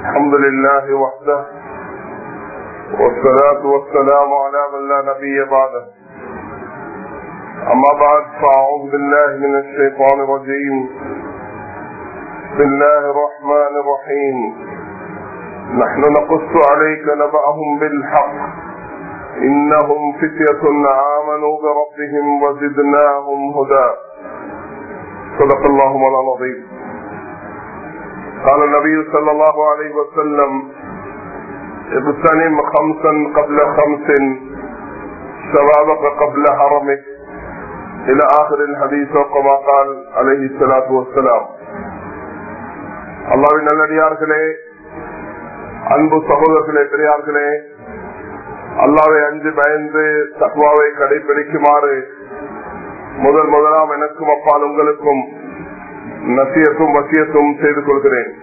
الحمد لله وحده والصلاة والسلام على من لا نبي بعده أما بعد فأعوذ بالله من الشيطان الرجيم بسم الله الرحمن الرحيم نحن نقص عليك نبأهم بالحق إنهم فتية آمنوا بربهم وزدناهم هدى صدق الله مولانا العظيم قال النبي صلى الله عليه وسلم اغتنم خمسا قبل خمس شبابك قبل حرمك الى اخر الحديث وكما قال عليه الصلاه والسلام அல்லாவின் நல்லடியார்களே அன்பு சகோதரர்களே பெரியார்களே அல்லாவை அஞ்சு பயந்து தக்குவாவை கடைபிடிக்குமாறு முதல் முதலாம் எனக்கும் அப்பால் உங்களுக்கும் நசியத்தும் வசியத்தும் செய்து கொள்கிறேன்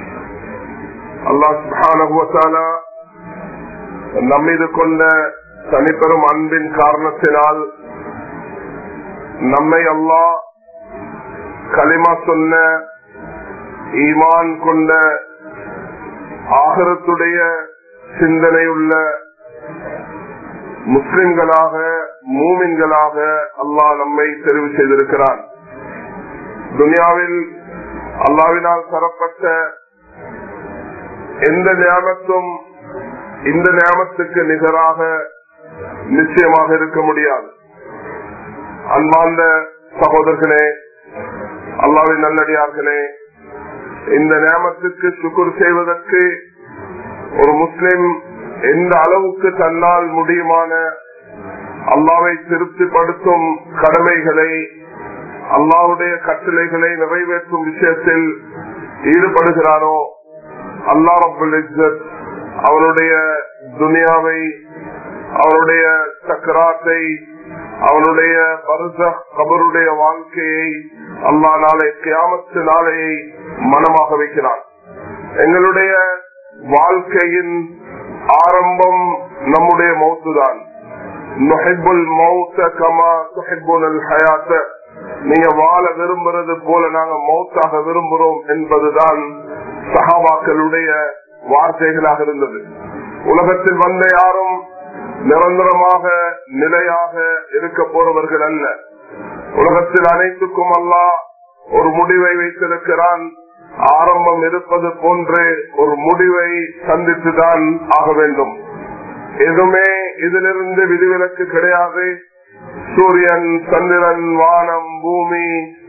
அல்லாஹ் நம்மீது கொண்ட தனிப்பெரும் அன்பின் காரணத்தினால் நம்மை அல்லாஹ் களிமா சொன்ன ஈமான் கொண்ட ஆகரத்துடைய சிந்தனையுள்ள முஸ்லிம்களாக மூமின்களாக அல்லாஹ் நம்மை தெரிவு செய்திருக்கிறான் துனியாவில் அல்லாவினால் தரப்பட்ட எந்த ஞாபகத்தும் இந்த ஞாபகத்துக்கு நிகராக நிச்சயமாக இருக்க முடியாது அன்பார்ந்த சகோதரர்களே அல்லாவின் நல்லடியார்களே இந்த நியமத்துக்கு சுக்குர் செய்வதற்கு ஒரு முஸ்லிம் எந்த அளவுக்கு தன்னால் முடியுமான அல்லாவை திருப்திப்படுத்தும் கடமைகளை அல்லாவுடைய கட்டளைகளை நிறைவேற்றும் விஷயத்தில் ஈடுபடுகிறானோ அல்லா ரபுல் அவனுடைய துனியாவை அவனுடைய சக்கராத்தை அவனுடைய பருச கபருடைய வாழ்க்கையை அல்லா நாளை கியாமத்து நாளையை மனமாக வைக்கிறான் எங்களுடைய வாழ்க்கையின் ஆரம்பம் நம்முடைய மௌத்துதான் நீங்க வாழ விரும்புறது போல நாங்க மௌத்தாக விரும்புறோம் என்பதுதான் சகாபாக்களுடைய வார்த்தைகளாக இருந்தது உலகத்தில் வந்த யாரும் நிரந்தரமாக நிலையாக இருக்க போறவர்கள் அல்ல உலகத்தில் அனைத்துக்கும் அல்ல ஒரு முடிவை வைத்திருக்கிறான் ஆரம்பம் இருப்பது போன்று ஒரு முடிவை சந்தித்துதான் ஆக வேண்டும் எதுவுமே இதிலிருந்து விதிவிலக்கு கிடையாது சூரியன் சந்திரன் வானம் பூமி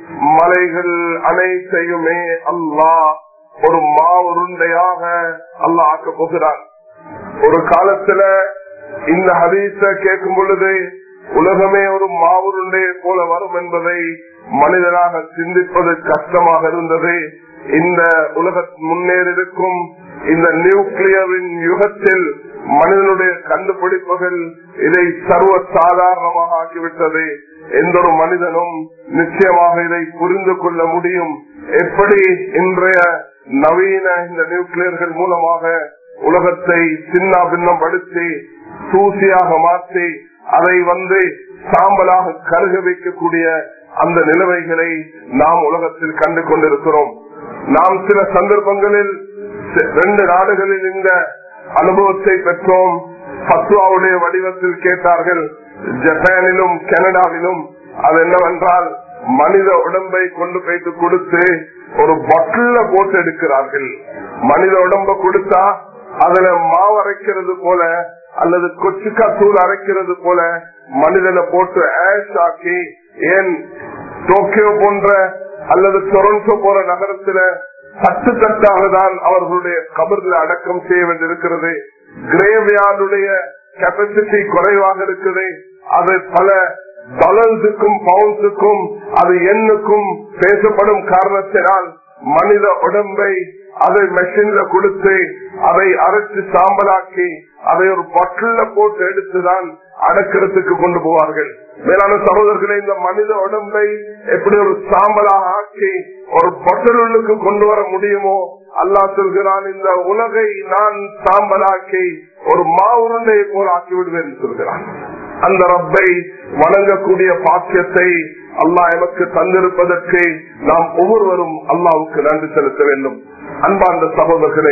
மலைகள் அனைத்தையுமே அல்லாஹ் ஒரு மா உருண்டையாக அல்லாஹ் ஆக்க போகிறான் ஒரு காலத்துல இந்த ஹதீச கேட்கும் பொழுது உலகமே ஒரு மாவுருண்டையை போல வரும் என்பதை மனிதனாக சிந்திப்பது கஷ்டமாக இருந்தது இந்த உலக முன்னேறிருக்கும் இந்த நியூக்ளியரின் யுகத்தில் மனிதனுடைய கண்டுபிடிப்புகள் இதை சர்வ சாதாரணமாக ஆக்கிவிட்டது எந்த ஒரு மனிதனும் நிச்சயமாக இதை புரிந்து கொள்ள முடியும் எப்படி இன்றைய நவீன இந்த நியூக்ளியர்கள் மூலமாக உலகத்தை சின்ன பின்னப்படுத்தி தூசியாக மாற்றி அதை வந்து சாம்பலாக கருக வைக்கக்கூடிய அந்த நிலைமைகளை நாம் உலகத்தில் கண்டு கொண்டிருக்கிறோம் நாம் சில சந்தர்ப்பங்களில் ரெண்டு நாடுகளில் இந்த அனுபவத்தை பெற்றோம் பத்வாவுடைய வடிவத்தில் கேட்டார்கள் ஜப்பானிலும் கனடாவிலும் அது என்னவென்றால் மனித உடம்பை கொண்டு போயிட்டு கொடுத்து ஒரு பட்டில போட்டு எடுக்கிறார்கள் மனித உடம்ப கொடுத்தா அதுல மாவு அரைக்கிறது போல அல்லது கொச்சிக்கா தூள் அரைக்கிறது போல மனிதனை போட்டு ஆஷ் ஆக்கி ஏன் டோக்கியோ போன்ற அல்லது டொரண்டோ போற நகரத்துல தட்டு தட்டாக தான் அவர்களுடைய கபர்ல அடக்கம் செய்ய வேண்டியிருக்கிறது கிரேவியாருடைய கெப்பாசிட்டி குறைவாக இருக்குது அது பல டாலர்ஸுக்கும் பவுண்ட்ஸுக்கும் அது எண்ணுக்கும் பேசப்படும் காரணத்தினால் மனித உடம்பை அதை மெஷின்ல கொடுத்து அதை அரைச்சு சாம்பலாக்கி அதை ஒரு பட்டில போட்டு எடுத்துதான் அடக்கிறதுக்கு கொண்டு போவார்கள் மேலான சகோதரர்களை இந்த மனித உடம்பை எப்படி ஒரு சாம்பலாக ஆக்கி ஒரு பட்டலுக்கு கொண்டு வர முடியுமோ அல்லாஹ் சொல்கிறான் இந்த உலகை நான் சாம்பலாக்கி ஒரு மாவுருண்டையை போல் ஆக்கி விடுவேன் சொல்கிறான் அந்த ரப்பை வணங்கக்கூடிய பாக்கியத்தை அல்லாஹ் எமக்கு தந்திருப்பதற்கு நாம் ஒவ்வொருவரும் அல்லாவுக்கு நன்றி செலுத்த வேண்டும் அன்பார்ந்த சகோதரர்களே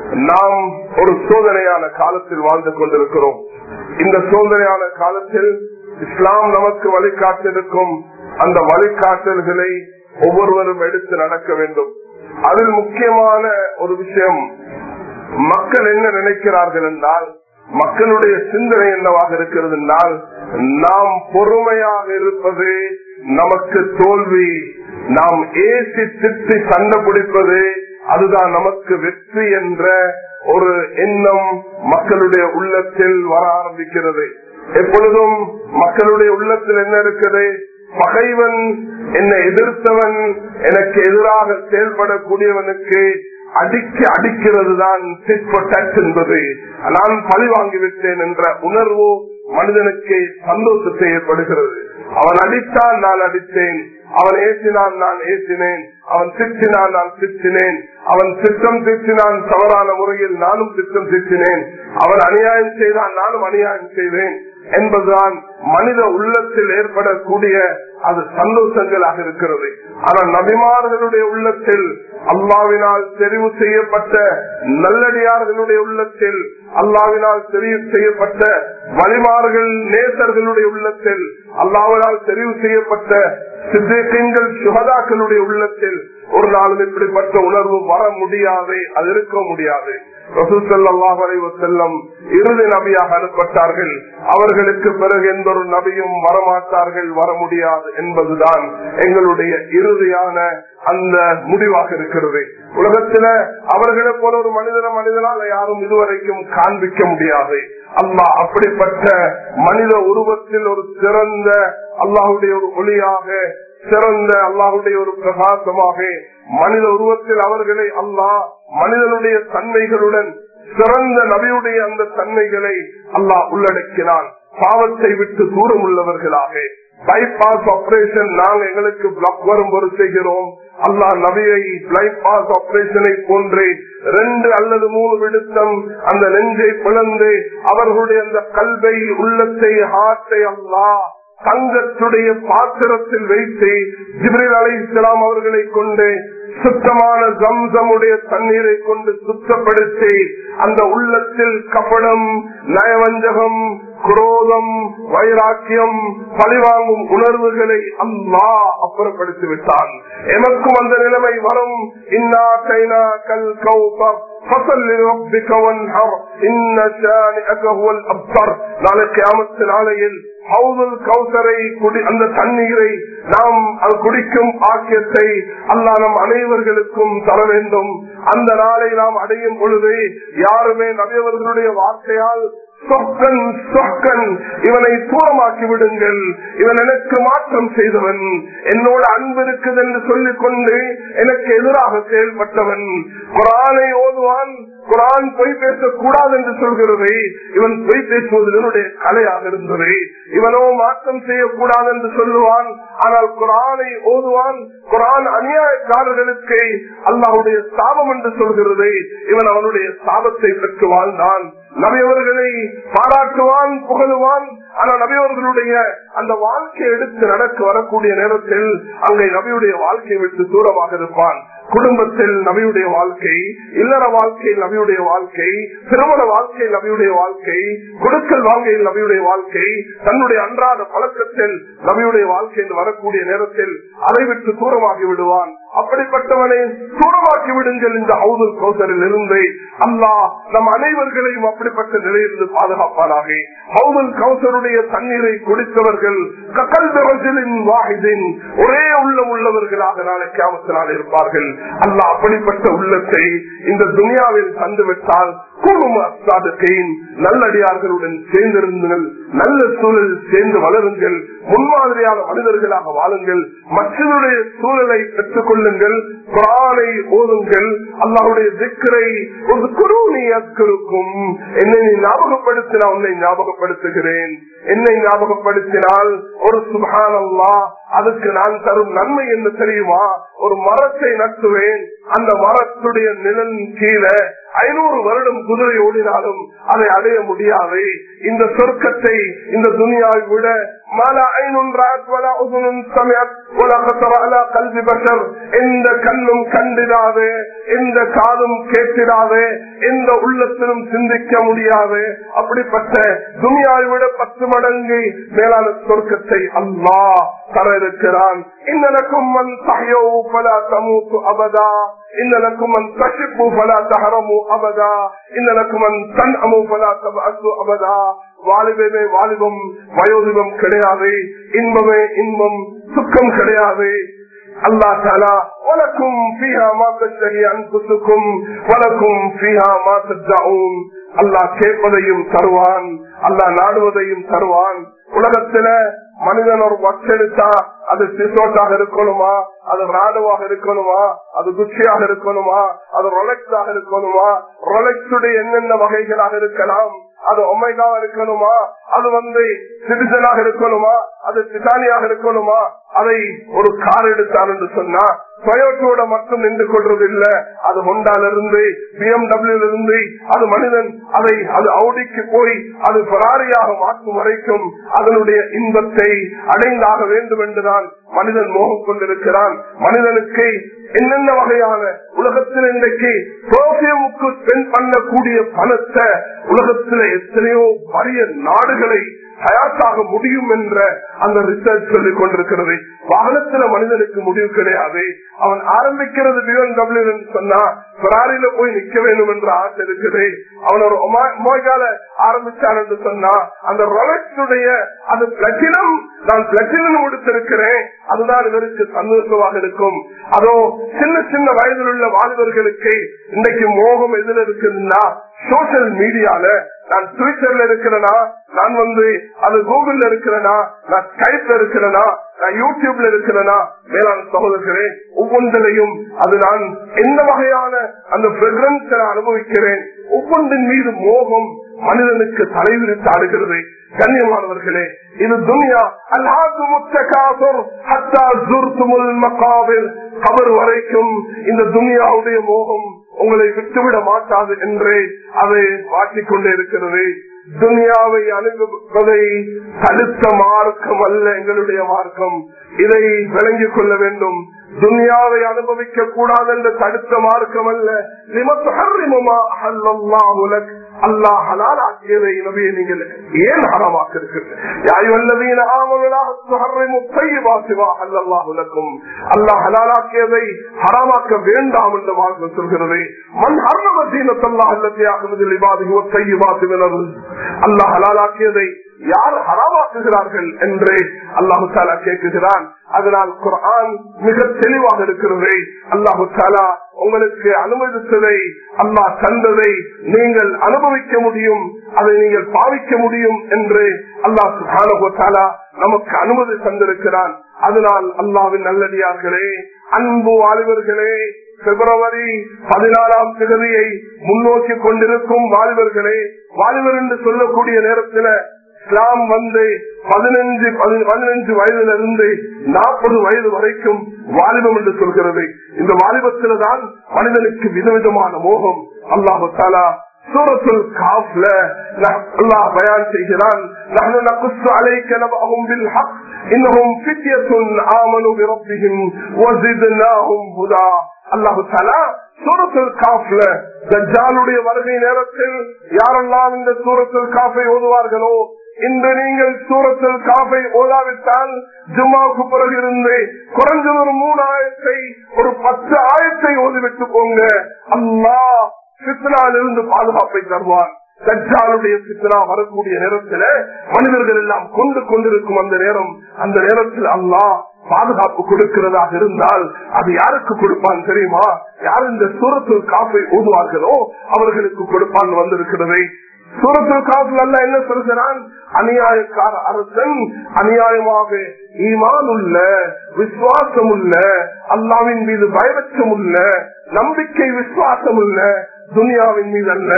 நாம் ஒரு சோதனையான காலத்தில் வாழ்ந்து கொண்டிருக்கிறோம் இந்த சோதனையான காலத்தில் இஸ்லாம் நமக்கு வழிகாட்டிருக்கும் அந்த வழிகாட்டல்களை ஒவ்வொருவரும் எடுத்து நடக்க வேண்டும் அதில் முக்கியமான ஒரு விஷயம் மக்கள் என்ன நினைக்கிறார்கள் என்றால் மக்களுடைய சிந்தனை என்னவாக இருக்கிறது என்றால் நாம் பொறுமையாக இருப்பது நமக்கு தோல்வி நாம் ஏசி திட்டி சண்டை பிடிப்பது அதுதான் நமக்கு வெற்றி என்ற ஒரு எண்ணம் மக்களுடைய உள்ளத்தில் வர ஆரம்பிக்கிறது எப்பொழுதும் மக்களுடைய உள்ளத்தில் என்ன இருக்குது பகைவன் என்னை எதிர்த்தவன் எனக்கு எதிராக செயல்படக்கூடியவனுக்கு அடிக்க அடிக்கிறது தான் என்பது நான் பழி வாங்கிவிட்டேன் என்ற உணர்வு மனிதனுக்கு சந்தோஷத்தை ஏற்படுகிறது அவன் அடித்தான் நான் அடித்தேன் அவன் ஏற்றினான் நான் ஏற்றினேன் அவன் திட்டினான் நான் திட்டினேன் அவன் திட்டம் திட்டினான் தவறான முறையில் நானும் திட்டம் திட்டினேன் அவன் அநியாயம் செய்தான் நானும் அநியாயம் செய்வேன் என்பதுதான் மனித உள்ளத்தில் ஏற்படக்கூடிய அது சந்தோஷங்களாக இருக்கிறது ஆனால் நபிமார்களுடைய உள்ளத்தில் அல்லாவினால் தெரிவு செய்யப்பட்ட நல்லடியார்களுடைய உள்ளத்தில் அல்லாவினால் தெரிவு செய்யப்பட்ட வழிமார்கள் நேசர்களுடைய உள்ளத்தில் அல்லாவினால் தெரிவு செய்யப்பட்ட சித்தேக்கங்கள் சுகதாக்களுடைய உள்ளத்தில் ஒரு நாளும் இப்படிப்பட்ட உணர்வு வர முடியாது அது இருக்க முடியாது செல்லம் இறுதி நபியாக அனுப்பட்டார்கள் அவர்களுக்கு பிறகு எந்த ஒரு நபியும் வரமாட்டார்கள் வர முடியாது என்பதுதான் எங்களுடைய இறுதியான அந்த முடிவாக இருக்கிறது உலகத்துல அவர்களை போல ஒரு மனிதன மனிதனால் யாரும் இதுவரைக்கும் காண்பிக்க முடியாது அம்மா அப்படிப்பட்ட மனித உருவத்தில் ஒரு சிறந்த அல்லாஹுடைய ஒரு ஒளியாக சிறந்த அல்லாஹுடைய ஒரு பிரகாசமாக மனித உருவத்தில் அவர்களை அல்லாஹ் மனிதனுடைய தன்மைகளுடன் சிறந்த நபியுடைய அந்த தன்மைகளை அல்லாஹ் உள்ளடக்கினான் பாவத்தை விட்டு தூரம் உள்ளவர்களாக பைபாஸ் ஆபரேஷன் நாங்க எங்களுக்கு பிளாக் வரும் பொறு செய்கிறோம் அல்லா நபியை பைபாஸ் ஆபரேஷனை போன்று ரெண்டு அல்லது மூணு விடுத்தம் அந்த நெஞ்சை பிளந்து அவர்களுடைய அந்த கல்வை உள்ளத்தை ஹார்ட்டை அல்லா தங்கத்துடைய பாத்திரத்தில் வைத்து ஜிப்ரில் அலை இஸ்லாம் அவர்களை கொண்டு சுத்தமான ஜம்சமுடைய தண்ணீரை கொண்டு சுத்தப்படுத்தி அந்த உள்ளத்தில் கபடம் நயவஞ்சகம் குரோதம் வைராக்கியம் பழிவாங்கும் உணர்வுகளை அல்லா அப்புறப்படுத்தி விட்டான் எமக்கும் அந்த நிலைமை வரும் இன்னா கைனா கல் கௌபர் நாளையில் கௌசரை அந்த தண்ணீரை நாம் குடிக்கும் ஆக்கியத்தை அல்லா நம் அனைவர்களுக்கும் தர வேண்டும் அந்த நாளை நாம் அடையும் பொழுது யாருமே நபியவர்களுடைய வார்த்தையால் சொக்கன் சொக்கன் இவனை தூரமாக்கி விடுங்கள் இவன் எனக்கு மாற்றம் செய்தவன் என்னோட அன்பு இருக்குது என்று சொல்லிக் கொண்டு எனக்கு எதிராக செயல்பட்டவன் குரானை ஓதுவான் குரான் பொய் பேசக்கூடாது என்று சொல்கிறது இவன் பொய் பேசுவது இவனுடைய கலையாக இருந்தது இவனோ மாற்றம் செய்யக்கூடாது என்று சொல்லுவான் ஆனால் குரானை ஓதுவான் குரான் அநியாயக்காரர்களுக்கு அல்லாவுடைய சாபம் என்று சொல்கிறது இவன் அவனுடைய சாபத்தை பெற்று வாழ்ந்தான் நபியவர்களை பாராட்டுவான் புகழுவான் ஆனால் நபியவர்களுடைய அந்த வாழ்க்கையை எடுத்து நடக்க வரக்கூடிய நேரத்தில் அங்கே நபியுடைய வாழ்க்கையை விட்டு தூரமாக இருப்பான் குடும்பத்தில் நபியுடைய வாழ்க்கை இல்லற வாழ்க்கையில் நபியுடைய வாழ்க்கை திருமண வாழ்க்கையில் நபியுடைய வாழ்க்கை கொடுக்கல் வாழ்க்கையில் நபியுடைய வாழ்க்கை தன்னுடைய அன்றாட பழக்கத்தில் நபியுடைய வாழ்க்கை என்று வரக்கூடிய நேரத்தில் அதை விட்டு தூரமாகி விடுவான் அப்படிப்பட்டவனை தூரமாக்கி விடுங்கள் இந்த ஹவுதல் கௌசரில் இருந்து அல்லாஹ் நம் அனைவர்களையும் அப்படிப்பட்ட நிலையிலிருந்து பாதுகாப்பானாக ஹவுதல் கௌசருடைய தண்ணீரை குடித்தவர்கள் கல்வர்களின் வாகிதின் ஒரே உள்ளம் உள்ளவர்களாக நாளை கேமத்தினால் இருப்பார்கள் அல்லாஹ் அப்படிப்பட்ட உள்ளத்தை இந்த துனியாவில் தந்துவிட்டால் நல்லடியார்களுடன் சேர்ந்திருந்துங்கள் நல்ல சூழல் சேர்ந்து வளருங்கள் முன்மாதிரியான மனிதர்களாக வாழுங்கள் மற்றவருடைய சூழலை பெற்றுக் கொள்ளுங்கள் குரானை ஓதுங்கள் அல்லாவுடைய திக்கரை ஒரு குருணி அக்கருக்கும் என்னை நீ ஞாபகப்படுத்தினா உன்னை ஞாபகப்படுத்துகிறேன் என்னை ஞாபகப்படுத்தினால் ஒரு சுபான் அல்லா அதுக்கு நான் தரும் நன்மை என்ன தெரியுமா ஒரு மரத்தை நட்டுவேன் அந்த மரத்துடைய நிழல் கீழே ஐநூறு வருடம் குதிரை ஓடினாலும் அதை அடைய முடியாது இந்த சொர்க்கத்தை இந்த துணியாவை விட மாலா ஐநுன் ராத் வலா உதுனுன் சமியத் வலா கத்தர அலா கல்வி பஷர் எந்த கண்ணும் கண்டிடாது எந்த காதும் கேட்டிடாது எந்த உள்ளத்திலும் சிந்திக்க முடியாது அப்படிப்பட்ட துனியாவை விட பத்து மடங்கு மேலான சொர்க்கத்தை அல்லாஹ் தர இருக்கிறான் இன்னலக்கும் மன் தஹயோ பலா தமூத்து அபதா இன்னலக்கும் மன் தஷிப்பு பலா தஹரமு அபதா இன்னலக்கும் மன் தன் அமு பலா தபு அபதா வாலிபமே வாலிபம் வயோதிபம் கிடையாது இன்பமே இன்பம் சுக்கம் கிடையாது அல்லா தாலா வலக்கும் ஃபீஹா மா தஷ்தஹி அன்ஃபுசுக்கும் வலக்கும் ஃபீஹா மா தத்அூன் அல்லாஹ் கேட்பதையும் தருவான் அல்லாஹ் நாடுவதையும் தருவான் உலகத்துல மனிதன் ஒரு வச்செடுத்தா அது சிசோட்டாக இருக்கணுமா அது ராணுவாக இருக்கணுமா அது குச்சியாக இருக்கணுமா அது ரொலெக்ஸாக இருக்கணுமா ரொலெக்ஸுடைய என்னென்ன வகைகளாக இருக்கலாம் அது ஒமைகாவா இருக்கணுமா அது வந்து சிட்டிசனாக இருக்கணுமா அது பிசானியாக இருக்கணுமா அதை ஒரு கார் எடுத்தார் என்று சொன்னா டொயோட்டோட மட்டும் நின்று கொள்றது இல்ல அது ஹொண்டால இருந்து பிஎம்டபிள்யூ இருந்து அது மனிதன் அதை அது அவுடிக்கு போய் அது பராரியாக மாற்றும் வரைக்கும் அதனுடைய இன்பத்தை அடைந்தாக வேண்டும் என்றுதான் மனிதன் மோகம் கொண்டிருக்கிறான் மனிதனுக்கு என்னென்ன வகையான உலகத்தில் இன்றைக்கு பெர்ஃபியூமுக்கு ஸ்பெண்ட் பண்ணக்கூடிய பணத்தை உலகத்தில் எத்தனையோ வறிய நாடுகளை தயாராக முடியும் என்ற அந்த ரிசர்ச் சொல்லிக் கொண்டிருக்கிறது வாகனத்துல மனிதனுக்கு முடிவு கிடையாது அவன் ஆரம்பிக்கிறது பிஎம்டபிள்யூ சொன்னா பராரியில போய் நிக்க வேண்டும் என்ற ஆசை இருக்குது அவன் ஒரு மோய்கால ஆரம்பிச்சான் என்று சொன்னா அந்த ரொலக்ஸுடைய அது பிளட்டினம் நான் பிளட்டினம் கொடுத்திருக்கிறேன் அதுதான் இவருக்கு சந்தோஷமாக இருக்கும் அதோ சின்ன சின்ன வயதில் உள்ள வாலிபர்களுக்கு இன்றைக்கு மோகம் எதில் இருக்குதுன்னா சோசியல் மீடியால நான் ட்விட்டர்ல இருக்கிறேனா நான் வந்து அது கூகுள்ல இருக்கிறேனா நான் ஸ்கைப்ல இருக்கிறேனா நான் யூடியூப்ல இருக்கிறேனா மேலான சகோதரர்களே ஒவ்வொன்றிலையும் அது நான் எந்த வகையான அந்த பிரெக்ரன்ஸ் அனுபவிக்கிறேன் ஒவ்வொன்றின் மீது மோகம் மனிதனுக்கு தலைவிரித்து ஆடுகிறது கண்ணியமானவர்களே இது துனியா அல்லாது முத்தகாசுர் ஹத்தா ஜுர்துமுல் மகாவில் கபர் வரைக்கும் இந்த துனியாவுடைய மோகம் உங்களை விட்டுவிட மாட்டாது என்றே அதை வாட்டிக் கொண்டே இருக்கிறது துனியாவை அனுபவிப்பதை தடுத்த மார்க்கம் அல்ல எங்களுடைய மார்க்கம் இதை விளங்கிக் கொள்ள வேண்டும் துனியாவை அனுபவிக்க கூடாது என்ற தடுத்த மார்க்கம் அல்ல அல்லாஹ் ஹலாலாக்கியதை நபியை நீங்கள் ஏன் ஹரமாக்க அல்லாஹ் ஹலாலாக்கியதை ஹராமாக்க வேண்டாம் என்று மார்க்கம் சொல்கிறது மண் ஹர்ணமத்தீனத்தல்லா அல்லத்தியாகுவதில் அல்லாஹ் ஹலாலாக்கியதை யார் ஹராமாக்குகிறார்கள் என்று அல்லாஹு தாலா கேட்குகிறான் அதனால் குரான் மிக தெளிவாக இருக்கிறது அல்லாஹு தாலா உங்களுக்கு அனுமதித்ததை அல்லாஹ் தந்ததை நீங்கள் அனுபவிக்க முடியும் அதை நீங்கள் பாவிக்க முடியும் என்று அல்லாஹ் சுஹானு தாலா நமக்கு அனுமதி தந்திருக்கிறான் அதனால் அல்லாவின் நல்லடியார்களே அன்பு வாலிபர்களே பிப்ரவரி பதினாலாம் தேதியை முன்னோக்கி கொண்டிருக்கும் வாலிபர்களே வாலிபர் என்று சொல்லக்கூடிய நேரத்தில் இஸ்லாம் வந்து பதினஞ்சு பதினஞ்சு வயதுல இருந்து நாற்பது வயது வரைக்கும் வாலிபம் என்று சொல்கிறது இந்த வாலிபத்தில தான் மனிதனுக்கு விதவிதமான மோகம் அல்லாஹு தாலா சூரத்துல் காஃப்ல அல்லாஹ் பயான் செய்கிறான் نحن نقص عليك نبأهم بالحق إنهم فتية آمنوا بربهم وزدناهم هدى அல்லாஹு தாலா சூரத்துல் காஃப்ல தஜ்ஜாலுடைய வருகை நேரத்தில் யாரெல்லாம் இந்த சூரத்துல் காஃபை ஓதுவார்களோ இன்று நீங்கள் சூரத்தில் காப்பை ஓதாவிட்டால் ஜும்மாவுக்கு பிறகு இருந்து குறைஞ்சது ஒரு மூணு ஆயிரத்தை ஒரு பத்து ஆயிரத்தை ஓதிவிட்டு போங்க அல்லா சித்னாலிருந்து பாதுகாப்பை தருவான் தஜ்ஜாலுடைய சித்னா வரக்கூடிய நேரத்துல மனிதர்கள் எல்லாம் கொண்டு கொண்டிருக்கும் அந்த நேரம் அந்த நேரத்தில் அல்லாஹ் பாதுகாப்பு கொடுக்கிறதாக இருந்தால் அது யாருக்கு கொடுப்பான் தெரியுமா யார் இந்த சூரத்தில் காப்பை ஊதுவார்களோ அவர்களுக்கு கொடுப்பான் வந்திருக்கிறது சூரத்தில் காப்பில் அல்ல என்ன சொல்கிறான் அநியாயக்கார அரசன் அநியாயமாக ஈமான் உள்ள விசுவாசம் உள்ள அல்லாவின் மீது பயபட்சம் உள்ள நம்பிக்கை விசுவாசம் உள்ள துனியாவின் மீது அல்ல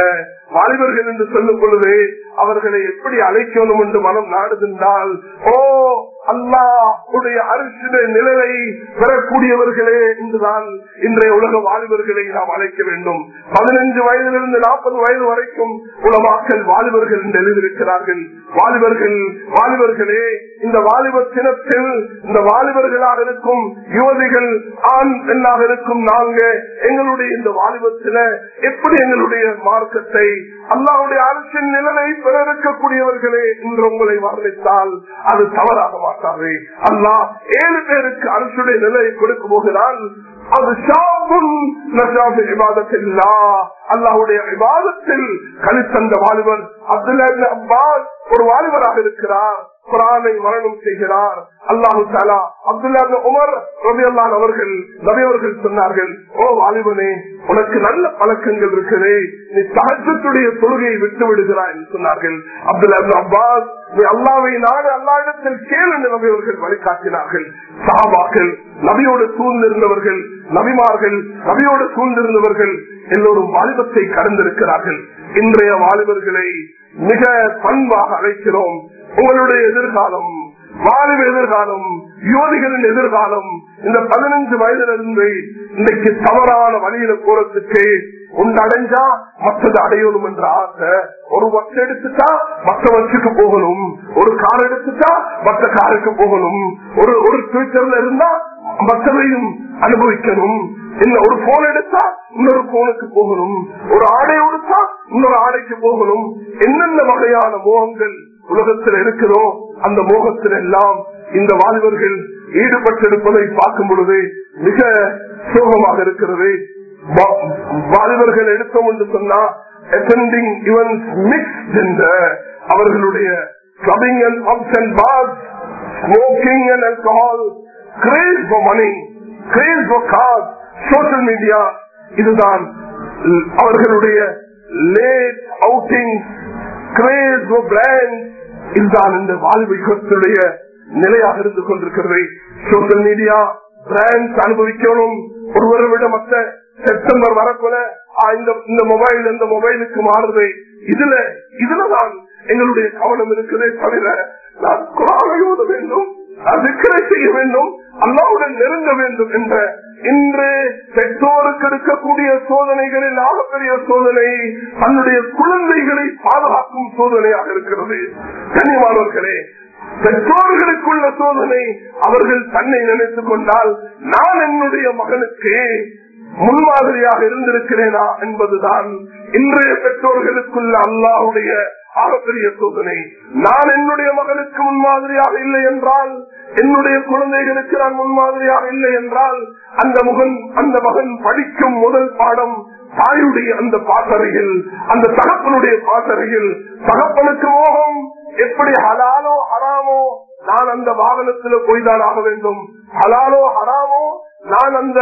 வாலிபர்கள் என்று சொல்லும் பொழுது அவர்களை எப்படி அழைக்கணும் என்று மனம் நாடுகின்றால் ஓ அல்லாஹுடைய அரசுடைய நிழலை பெறக்கூடியவர்களே என்றுதான் இன்றைய உலக வாலிபர்களை நாம் அழைக்க வேண்டும் பதினஞ்சு வயதிலிருந்து நாற்பது வயது வரைக்கும் உலமாக்கல் வாலிபர்கள் என்று எழுதியிருக்கிறார்கள் வாலிபர்கள் வாலிபர்களே இந்த வாலிப தினத்தில் இந்த வாலிபர்களாக இருக்கும் யுவதிகள் ஆண் பெண்ணாக இருக்கும் நாங்க எங்களுடைய இந்த வாலிபத்தில எப்படி எங்களுடைய மார்க்கத்தை அல்லாவுடைய அரசின் நிலைமை பெற இருக்கக்கூடியவர்களே என்று உங்களை வர்ணித்தால் அது தவறாக மாட்டாது அல்லாஹ் ஏழு பேருக்கு அரசுடைய நிலையை கொடுக்க போகிறான் அது அல்லாவுடைய விவாதத்தில் கழித்தந்த வாலிபர் அப்துல்லா அப்பாஸ் ஒரு வாலிபராக இருக்கிறார் குரானை மரணம் செய்கிறார் அல்லாஹு தாலா அப்துல்லா உமர் ரவி அல்லான் அவர்கள் நபியவர்கள் சொன்னார்கள் ஓ வாலிபனே உனக்கு நல்ல பழக்கங்கள் இருக்குது நீ தகச்சத்துடைய தொழுகையை விட்டு விடுகிறாய் என்று சொன்னார்கள் அப்துல்லா அப்பாஸ் நீ அல்லாவை நாடு அல்லாவிடத்தில் கேள் என்று நபியவர்கள் வழிகாட்டினார்கள் சாபாக்கள் நபியோடு சூழ்ந்திருந்தவர்கள் நபிமார்கள் நபியோடு சூழ்ந்திருந்தவர்கள் எல்லோரும் வாலிபத்தை கடந்திருக்கிறார்கள் இன்றைய வாலிபர்களை மிக பண்பாக அழைக்கிறோம் உங்களுடைய எதிர்காலம் வாலிப எதிர்காலம் யுவதிகளின் எதிர்காலம் இந்த பதினஞ்சு வயதிலிருந்து இன்னைக்கு தவறான வழியில போறதுக்கு ஒன்று அடைஞ்சா மற்றது அடையணும் என்ற ஆசை ஒரு பஸ் எடுத்துட்டா மற்ற பஸ்ஸுக்கு போகணும் ஒரு கார் எடுத்துட்டா மற்ற காருக்கு போகணும் ஒரு ஒரு ஃபியூச்சர்ல இருந்தா மற்றதையும் அனுபவிக்கணும் இல்ல ஒரு போன் எடுத்தா இன்னொரு போனுக்கு போகணும் ஒரு ஆடை உடுத்தா இன்னொரு ஆடைக்கு போகணும் என்னென்ன வகையான மோகங்கள் உலகத்தில் இருக்கிறதோ அந்த மோகத்தில் எல்லாம் இந்த வாலிபர்கள் ஈடுபட்டிருப்பதை பார்க்கும் பொழுது மிக சோகமாக இருக்கிறது வாலிபர்கள் எடுத்தோம் என்று சொன்னா அட்டெண்டிங் இவன்ஸ் மிக்ஸ்ட் என்ற அவர்களுடைய clubbing and pubs and pass smoking and alcohol craze for money craze for car social media இதுதான் அவர்களுடைய late outing craze for brand இதுதான் இந்த வாழ்வு யுகத்துடைய நிலையாக இருந்து கொண்டிருக்கிறது சோசியல் மீடியா பிராண்ட்ஸ் அனுபவிக்கணும் ஒருவரை விட மற்ற செப்டம்பர் வரக்குள்ள இந்த மொபைல் இந்த மொபைலுக்கு மாறுது இதுல இதுலதான் எங்களுடைய கவனம் இருக்குதே தவிர நான் குரானை ஓத வேண்டும் அதுக்கரை செய்ய வேண்டும் அல்லாவுடன் நெருங்க வேண்டும் என்ற இன்று பெற்றோருக்கு எடுக்கக்கூடிய சோதனைகளில் ஆகப்பெரிய சோதனை தன்னுடைய குழந்தைகளை பாதுகாக்கும் சோதனையாக இருக்கிறது கனிவாளர்களே பெற்றோர்களுக்குள்ள சோதனை அவர்கள் தன்னை நினைத்துக் கொண்டால் நான் என்னுடைய மகனுக்கு முன்மாதிரியாக இருந்திருக்கிறேனா என்பதுதான் இன்றைய பெற்றோர்களுக்குள்ள அல்லாவுடைய ஆகப்பெரிய சோதனை நான் என்னுடைய மகனுக்கு முன்மாதிரியாக இல்லை என்றால் என்னுடைய குழந்தைகளுக்கு நான் முன்மாதிரியாக இல்லை என்றால் அந்த முகன் அந்த மகன் படிக்கும் முதல் பாடம் தாயுடைய அந்த பாசறையில் அந்த தகப்பனுடைய பாசறையில் தகப்பனுக்கு மோகம் எப்படி ஹலாலோ ஹராமோ நான் அந்த வாகனத்துல போய்தான் ஆக வேண்டும் ஹலாலோ ஹராமோ நான் அந்த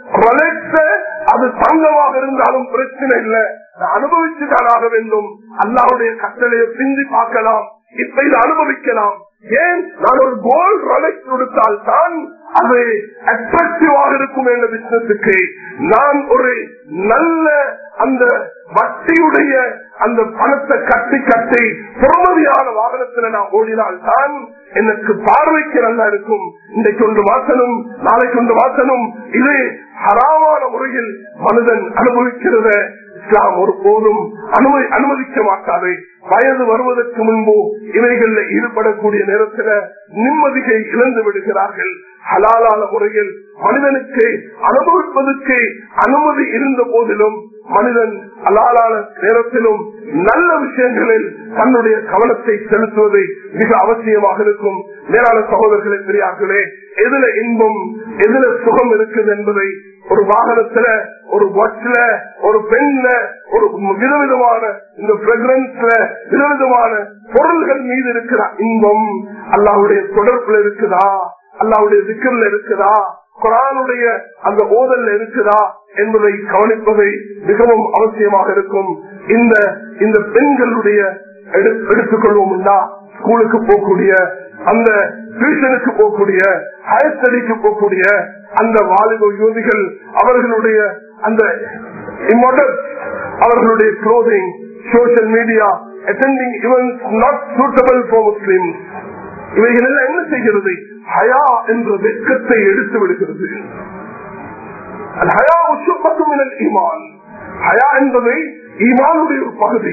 அது தங்கமாக இருந்தாலும் பிரச்சனை இல்லை அனுபவிச்சுதான் ஆக வேண்டும் அல்லாவுடைய கட்டளையை பிந்தி பார்க்கலாம் இப்ப இதை அனுபவிக்கலாம் ஏன் நான் ஒரு கோல்ட் ரொலெக்ஸ் கொடுத்தால் தான் அது அட்ராக்டிவாக இருக்கும் என்ற பிசினஸுக்கு நான் ஒரு நல்ல அந்த வட்டியுடைய அந்த பணத்தை கட்டி கட்டி பொறுமதியான வாகனத்துல நான் ஓடினால் தான் எனக்கு பார்வைக்கு நல்லா இருக்கும் இன்றைக்கு ஒன்று வாசனும் நாளைக்கு ஒன்று வாசனும் இது ஹராமான முறையில் மனிதன் அனுபவிக்கிறத இஸ்லாம் ஒரு போதும் அனுமதி அனுமதிக்க மாட்டாது வயது வருவதற்கு முன்பு இவைகள்ல ஈடுபடக்கூடிய நேரத்தில் நிம்மதியை இழந்து விடுகிறார்கள் ஹலாலான முறையில் மனிதனுக்கு அனுபவிப்பதற்கு அனுமதி இருந்த போதிலும் மனிதன் ஹலாலான நேரத்திலும் நல்ல விஷயங்களில் தன்னுடைய கவனத்தை செலுத்துவது மிக அவசியமாக இருக்கும் மேலான சகோதரர்களை பெரியார்களே எதுல இன்பம் எதுல சுகம் இருக்குது என்பதை ஒரு வாகனத்துல ஒரு வாட்ச்ல ஒரு பெண்ல ஒரு விதவிதமான இந்த பிரெக்ரன்ஸ்ல விதவிதமான பொருள்கள் மீது இருக்கிற இன்பம் அல்லாவுடைய தொடர்புல இருக்குதா அல்லாவுடைய விக்கர்ல இருக்குதா குரானுடைய அந்த ஓதல்ல இருக்குதா என்பதை கவனிப்பதை மிகவும் அவசியமாக இருக்கும் இந்த இந்த பெண்களுடைய எடுத்துக்கொள்வோம்னா ஸ்கூலுக்கு போகக்கூடிய அந்த டியூஷனுக்கு போகக்கூடிய ஹையர் ஸ்டடிக்கு போகக்கூடிய அந்த வாலிப யுவதிகள் அவர்களுடைய அந்த அவர்களுடைய clothing social media attending events not suitable for Muslims இவைகள் எல்லாம் என்ன செய்கிறது ஹயா என்ற வெட்கத்தை எடுத்து விடுகிறது அல் ஹயா உஷுப்பத்தும் ஈமான் ஹயா என்பது ஈமானுடைய ஒரு பகுதி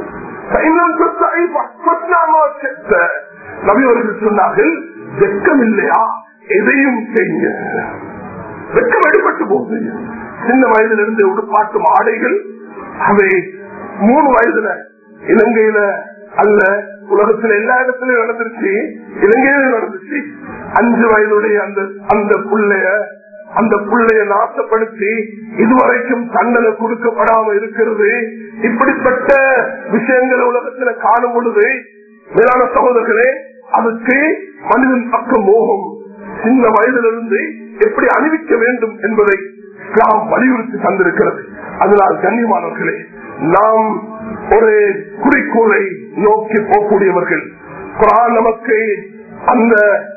நபியவர்கள் சொன்னார்கள் வெட்கம் இல்லையா எதையும் செய்யுங்க வெட்கம் எடுபட்டு போகுது சின்ன வயதுல இருந்து உடுப்பாட்டும் ஆடைகள் அவை மூணு வயதுல இலங்கையில அல்ல உலகத்துல எல்லா இடத்துலயும் நடந்துருச்சு இலங்கையில நடந்துச்சு அஞ்சு வயதுடைய அந்த அந்த புள்ளைய அந்த புள்ளைய நாசப்படுத்தி இதுவரைக்கும் தண்டனை கொடுக்கப்படாம இருக்கிறது இப்படிப்பட்ட விஷயங்கள் உலகத்துல காணும் பொழுது மேலான சகோதரர்களே அதுக்கு மனிதன் பக்கம் மோகம் சின்ன வயதிலிருந்து எப்படி அணிவிக்க வேண்டும் என்பதை இஸ்லாம் வலியுறுத்தி தந்திருக்கிறது அதனால் கண்ணியமானவர்களே நாம் ஒரு குறிக்கோளை நோக்கி போகக்கூடியவர்கள் குரான் நமக்கு அந்த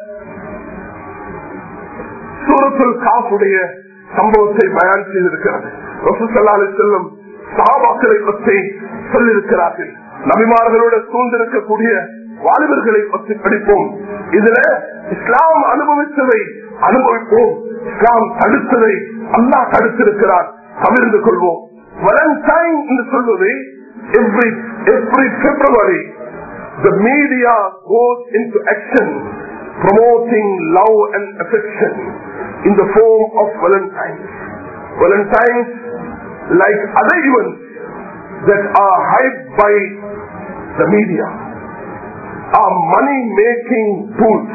சூரத்துல் காப்புடைய சம்பவத்தை பயன் செய்திருக்கிறது ரசூசல்லாலி செல்லும் சாபாக்களை பற்றி சொல்லியிருக்கிறார்கள் நபிமார்களோட சூழ்ந்திருக்கக்கூடிய வாலிபர்களை பற்றி படிப்போம் இதுல இஸ்லாம் அனுபவித்ததை அனுபவிப்போம் இஸ்லாம் தடுத்ததை அல்லா தடுத்திருக்கிறார் தவிர்ந்து கொள்வோம் வலன்டைன் என்று சொல்வது every every February the media goes into action promoting love and affection in the form of Valentine's. Valentine's, like other events that are hyped by the media, are money-making tools,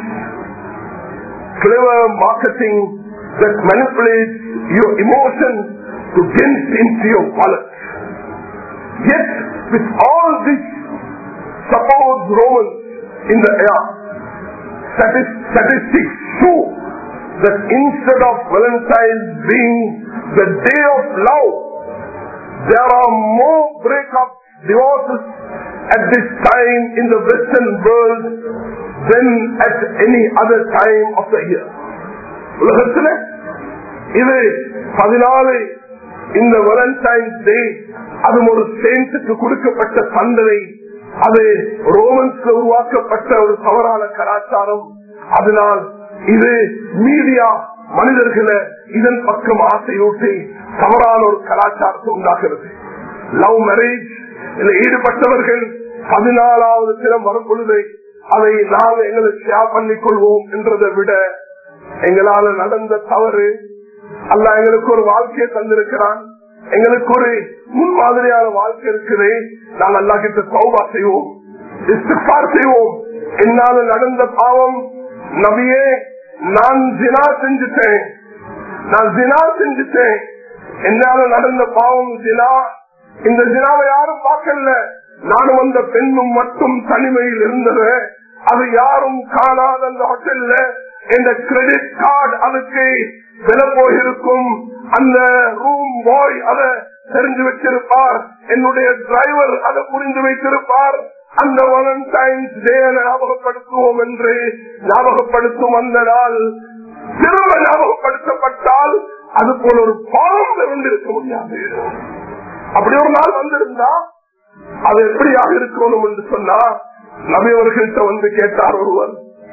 clever marketing that manipulates your emotions to get into your wallet. Yet, with all this supposed romance in the air, statistics show that instead of Valentine's being the day of love, there are more breakups, divorces at this time in the Western world than at any other time of the year. உலகத்தில் இது பதினாலு இந்த Valentine's டே அது ஒரு சேன்ஸுக்கு கொடுக்கப்பட்ட தண்டனை அது ரோமன்ஸ்ல உருவாக்கப்பட்ட ஒரு தவறான கலாச்சாரம் அதனால் இது மீடியா மனிதர்களை இதன் பக்கம் ஆசையூட்டி தவறான ஒரு கலாச்சாரத்தை உண்டாகிறது லவ் மேரேஜ் ஈடுபட்டவர்கள் பதினாலாவது தினம் வரும் பொழுது அதை நாங்கள் எங்களுக்கு ஷேர் பண்ணிக் கொள்வோம் என்றதை விட எங்களால நடந்த தவறு அல்ல எங்களுக்கு ஒரு வாழ்க்கையை தந்திருக்கிறான் எங்களுக்கு ஒரு முன்மாதிரியான வாழ்க்கை இருக்குது நாங்கள் அல்லா கிட்ட சௌபா செய்வோம் இஸ்திஃபார் செய்வோம் என்னால நடந்த பாவம் நபியே நான் ஜினா செஞ்சுட்டேன் நான் ஜினா செஞ்சுட்டேன் என்னால நடந்த பாவம் ஜினா இந்த ஜினாவை யாரும் பார்க்கல நானும் அந்த பெண்ணும் மட்டும் தனிமையில் இருந்தது அது யாரும் காணாத அந்த ஹோட்டல்ல இந்த கிரெடிட் கார்டு அதுக்கு விலை போயிருக்கும் அந்த ரூம் பாய் அதை தெரிஞ்சு வச்சிருப்பார் என்னுடைய டிரைவர் அதை புரிந்து வைத்திருப்பார் அந்த வாலண்டைன்ஸ் டே ஞாபகப்படுத்துவோம் என்று ஞாபகப்படுத்தும் அந்த நாள் திரும்ப ஞாபகப்படுத்தப்பட்டால் அது போல ஒரு பாவம் இருந்திருக்க முடியாது அப்படி ஒரு நாள் வந்திருந்தா அது எப்படியாக இருக்கணும் என்று சொன்னா நபியவர்கள்ட்ட வந்து கேட்டார் ஒருவர்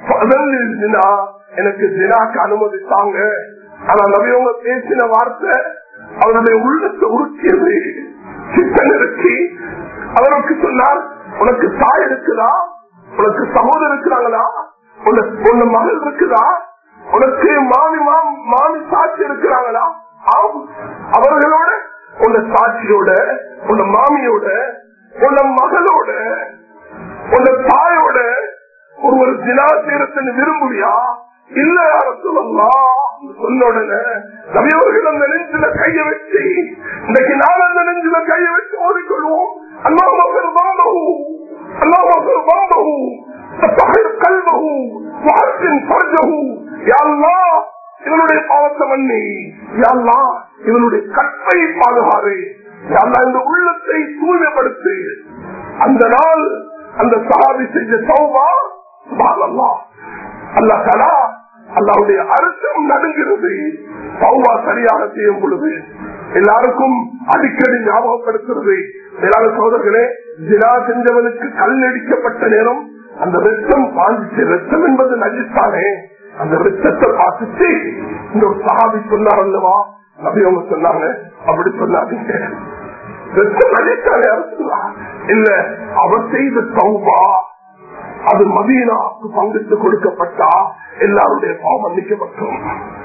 எனக்கு ஜினாக்கு அனுமதி தாங்க ஆனா நபியவங்க பேசின வார்த்தை அவருடைய உள்ளத்தை உருக்கியது சித்தன் இருக்கு அவருக்கு சொன்னார் உனக்கு தாய் இருக்குதா உனக்கு சகோதரர் இருக்கிறாங்களா உன்ன மகள் இருக்குதா உனக்கு மாமி மாமி சாட்சி இருக்கிறாங்களா ஆம் அவர்களோட உன்ன சாட்சியோட உன்ன மாமியோட உன்ன மகளோட உன்ன தாயோட ஒருவர் தினாசீரத்தின் விரும்புவியா இல்ல யார சொல்லலாம் சொன்ன உடனே நவியவர்கள் அந்த நெஞ்சில கைய வச்சு இன்றைக்கு நான் அந்த நெஞ்சில கைய வச்சு ஓடிக்கொள்வோம் அல்லாமகர் வம்பகு அல்லாமகர் வம்பகு தப்பகர் கல்வகு வாரத்தின் பர்ஜகு யாழ்லா இவனுடைய பாவத்தை மன்னி யாழ்லா இவனுடைய கற்பை பாதுகாரு யாழ்லா இந்த உள்ளத்தை தூய்மைப்படுத்து அந்த நாள் அந்த சகாபி செஞ்ச சௌபா அல்லா அல்லா தலா அல்லாவுடைய அரசும் நடுங்கிறது சௌபா சரியாக செய்யும் பொழுது எல்லாருக்கும் அடிக்கடி ஞாபகப்படுத்துறது மேலான சோதர்களே ஜினா செஞ்சவனுக்கு கல் அடிக்கப்பட்ட நேரம் அந்த ரத்தம் பாஞ்சிச்சு ரத்தம் என்பது நஜித்தானே அந்த ரத்தத்தை பார்த்துச்சு இந்த ஒரு சகாபி சொன்னார் அல்லவா நபி அவங்க சொன்னாங்க அப்படி சொல்லாதீங்க ரத்தம் நஜித்தானே அரசுலா இல்ல அவர் செய்த சௌபா அது மதீனாவுக்கு பங்கிட்டு கொடுக்கப்பட்டா எல்லாருடைய பாவம் மன்னிக்கப்பட்டோம்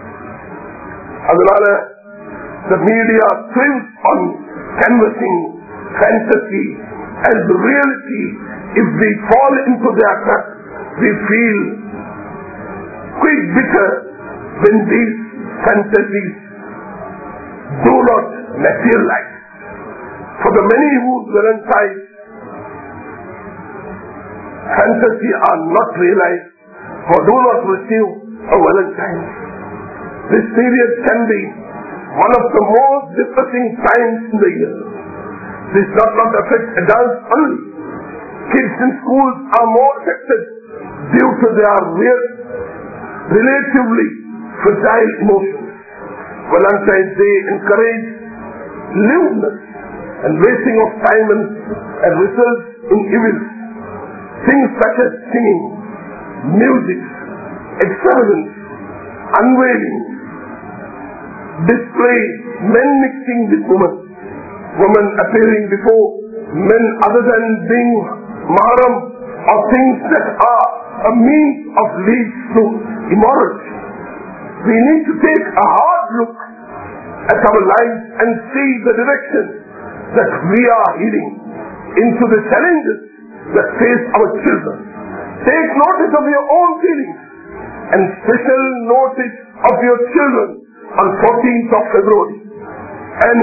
அதனால the media thrives on canvassing fantasy and the reality if we fall into their trap we feel quite bitter when these fantasies do not materialize for the many whose valentines fantasy are not realized or do not receive a valentine this period can be one of the most depressing times in the year. This does not affect adults only. Kids in schools are more affected due to their real, relatively fragile emotions. Valentine's Day encourages lewdness and wasting of time and, and results in evils. Things such as singing, music, extravagance, unveiling, display men mixing with women, women appearing before men other than being mahram or things that are a means of leads to immorality. We need to take a hard look at our lives and see the direction that we are heading into the challenges that face our children. Take notice of your own feelings and special notice of your children on 14th of February and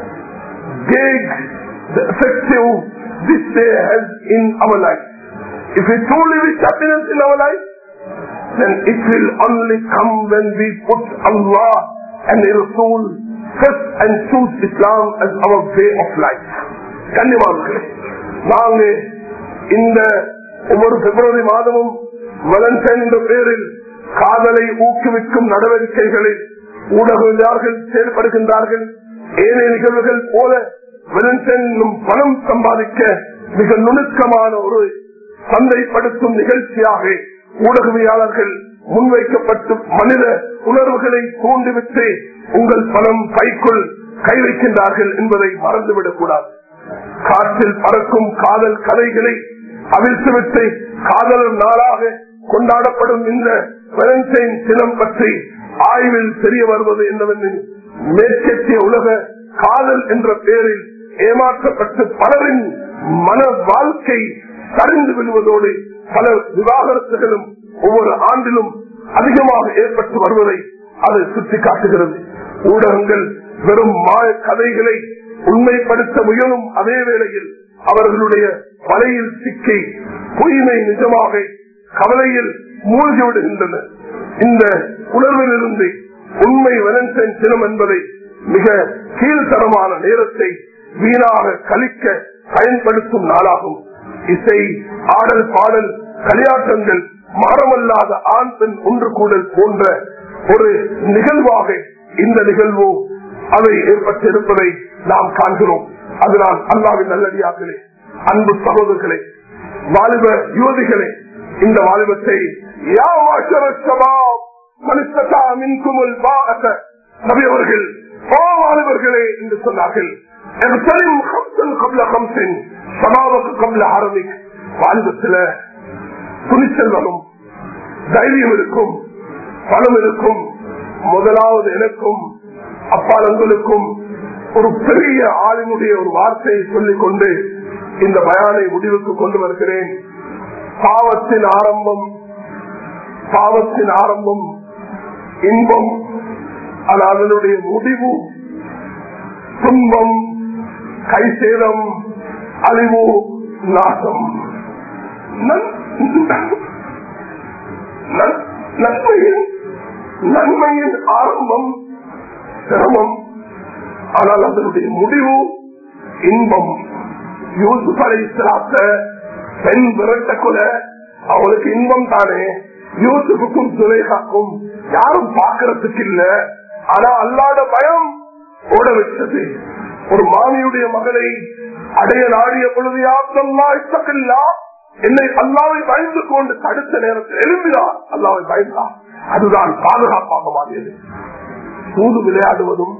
gauge the effective this day has in our life. If we truly wish happiness in our life, then it will only come when we put Allah and Rasul first and choose Islam as our way of life. கண்ணியமானே நாங்க இந்த ஒவ்வொரு பிப்ரவரி மாதமும் வலன்டைன் என்ற பெயரில் காதலை ஊக்குவிக்கும் நடவடிக்கைகளில் ஊடகவியலாளர்கள் செயல்படுகின்றார்கள் ஏனைய நிகழ்வுகள் போல வெலன்டைனும் பணம் சம்பாதிக்க மிக நுணுக்கமான ஒரு சந்தைப்படுத்தும் நிகழ்ச்சியாக ஊடகவியலாளர்கள் முன்வைக்கப்பட்டு மனித உணர்வுகளை தூண்டிவிட்டு உங்கள் பணம் கைக்குள் கை வைக்கின்றார்கள் என்பதை மறந்துவிடக் கூடாது காற்றில் பறக்கும் காதல் கதைகளை அவிழ்த்துவிட்டு காதலர் நாளாக கொண்டாடப்படும் இந்த வெலன்டைன் தினம் பற்றி ஆய்வில் தெரிய வருவது என்னவெனில் மேற்கத்திய உலக காதல் என்ற பெயரில் ஏமாற்றப்பட்டு பலரின் மன வாழ்க்கை சரிந்து விடுவதோடு பல விவாகரத்துகளும் ஒவ்வொரு ஆண்டிலும் அதிகமாக ஏற்பட்டு வருவதை அது சுட்டிக்காட்டுகிறது ஊடகங்கள் வெறும் மாய கதைகளை உண்மைப்படுத்த முயலும் அதே வேளையில் அவர்களுடைய வலையில் சிக்கி பொய்மை நிஜமாக கவலையில் மூழ்கி விடுகின்றன இந்த உணர்விலிருந்து உண்மை வெலன்டைன் தினம் என்பதை மிக கீழ்த்தரமான நேரத்தை வீணாக கழிக்க பயன்படுத்தும் நாளாகும் இசை ஆடல் பாடல் களியாட்டங்கள் மாறமல்லாத ஆண் பெண் ஒன்று கூடல் போன்ற ஒரு நிகழ்வாக இந்த நிகழ்வு அவை ஏற்பட்டிருப்பதை நாம் காண்கிறோம் அதனால் அல்லாவின் நல்லடியார்களே அன்பு சகோதரர்களே வாலிப யுவதிகளே இந்த வாலிபத்தை நபி அவர்கள் ஓ வாலிபர்களே என்று சொன்னார்கள் வாலிபத்தில் துணிச்சல் வரும் தைரியம் இருக்கும் பணம் இருக்கும் முதலாவது எனக்கும் அப்பாலங்களுக்கும் ஒரு பெரிய ஆளுமுடைய ஒரு வார்த்தையை சொல்லிக் கொண்டு இந்த பயானை முடிவுக்கு கொண்டு வருகிறேன் பாவத்தின் ஆரம்பம் பாவத்தின் ஆரம்பம் இன்பம் ஆனால் அதனுடைய முடிவு துன்பம் கைசேதம் அழிவு நாசம் நன்மையின் நன்மையின் ஆரம்பம் சிரமம் ஆனால் அதனுடைய முடிவு இன்பம் யூசுப் அலை பெண் விரட்ட கொல அவளுக்கு இன்பம் தானே யூசுப்புக்கும் சுலேகாக்கும் யாரும் பாக்குறதுக்கு இல்ல ஆனா அல்லாத பயம் ஓட வச்சது ஒரு மாமியுடைய மகளை அடைய நாடிய பொழுது யாத்தல்லா இத்தக்கல்லா என்னை அல்லாவை பயந்து கொண்டு தடுத்த நேரத்தில் எழும்பினார் அல்லாவை பயந்தார் அதுதான் பாதுகாப்பாக மாறியது சூது விளையாடுவதும்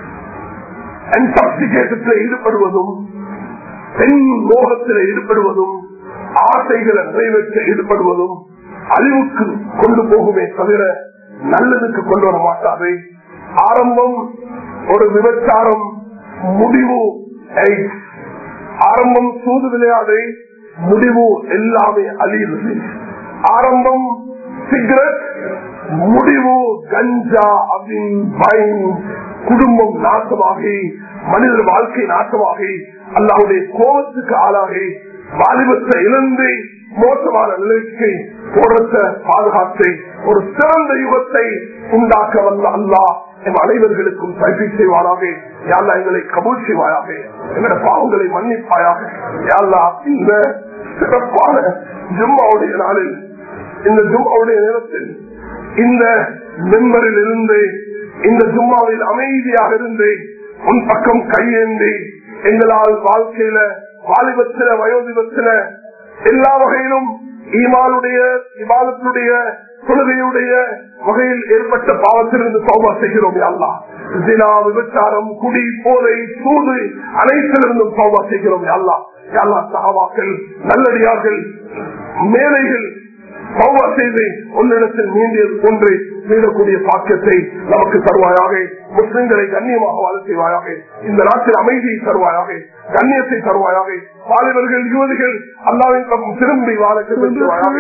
இன்டாக்சிகேட்டத்தில் ஈடுபடுவதும் பெண் மோகத்தில் ஈடுபடுவதும் ஆசைகளை நிறைவேற்ற ஈடுபடுவதும் அழிவுக்கு கொண்டு போகுமே தவிர நல்லதுக்கு கொண்டு வர மாட்டாது ஆரம்பம் ஒரு விபச்சாரம் முடிவு AIDS. ஆரம்பம் சூது விளையாடு முடிவு எல்லாமே அழியுது ஆரம்பம் சிகரெட் முடிவு கஞ்சா அபின் பைன் குடும்பம் நாசமாகி மனிதர் வாழ்க்கை நாசமாகி அல்லாவுடைய கோபத்துக்கு ஆளாகி வாலிபத்தை இழந்து மோசமான நிலைக்கு போடுறத பாதுகாத்து ஒரு சிறந்த யுகத்தை உண்டாக்க வந்த அல்லாஹ் எம் அனைவர்களுக்கும் தகுதி செய்வாராக யாழ்லா எங்களை கபூல் செய்வாயாக எங்களோட பாவங்களை மன்னிப்பாயாக யாழ்லா இந்த சிறப்பான ஜும்மாவுடைய நாளில் இந்த ஜும்மாவுடைய நேரத்தில் இந்த மெம்பரில் இருந்து இந்த ஜும்மாவில் அமைதியாக இருந்து உன் பக்கம் கையேந்தி எங்களால் வாழ்க்கையில வாலிபத்தில வயோதிபத்தில எல்லா வகையிலும் ஈமானுடைய இபாதத்தினுடைய தொழுகையுடைய வகையில் ஏற்பட்ட பாவத்திலிருந்து சௌபா செய்கிறோம் அல்லா தினா விபச்சாரம் குடி போதை சூது அனைத்திலிருந்தும் சௌபா செய்கிறோம் அல்லா அல்லா சகாவாக்கள் நல்லடியார்கள் மேலைகள் சௌபா செய்து உன்னிடத்தில் மீண்டியது போன்று மீறக்கூடிய பாக்கியத்தை நமக்கு தருவாயாக முஸ்லிம்களை கண்ணியமாக வாழ செய்வாயாக இந்த நாட்டில் அமைதியை தருவாயாக கண்ணியத்தை தருவாயாக வாலிபர்கள் யுவதிகள் அல்லாவின் பக்கம் திரும்பி வாழ செய்வாயாக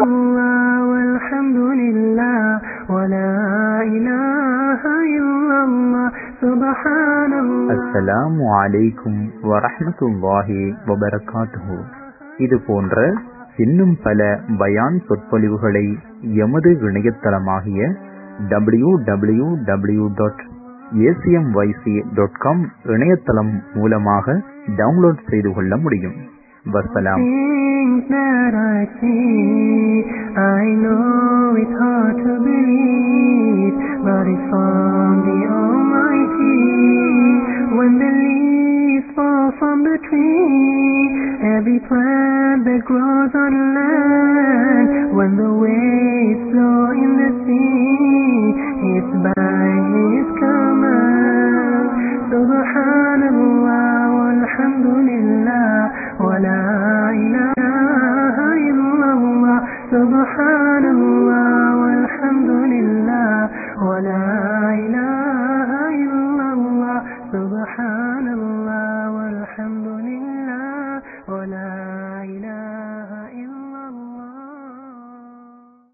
والحمد لله ولا إله إلا الله سبحان الله அஸ்ஸலாமு அலைக்கும் வரஹ்மத்துல்லாஹி வபரகாத்துஹு இது போன்ற இன்னும் பல பயான் சொற்பொழிவுகளை எமது இணையதளமாகிய W W W dot ACMYC dot com இணையதளம் மூலமாக டவுன்லோட் செய்து கொள்ள முடியும் வசலாம் Things that I see, I know it's hard to believe, but it's from the Almighty. When the leaves fall from the tree, every plant that grows on land, when the waves flow in the sea,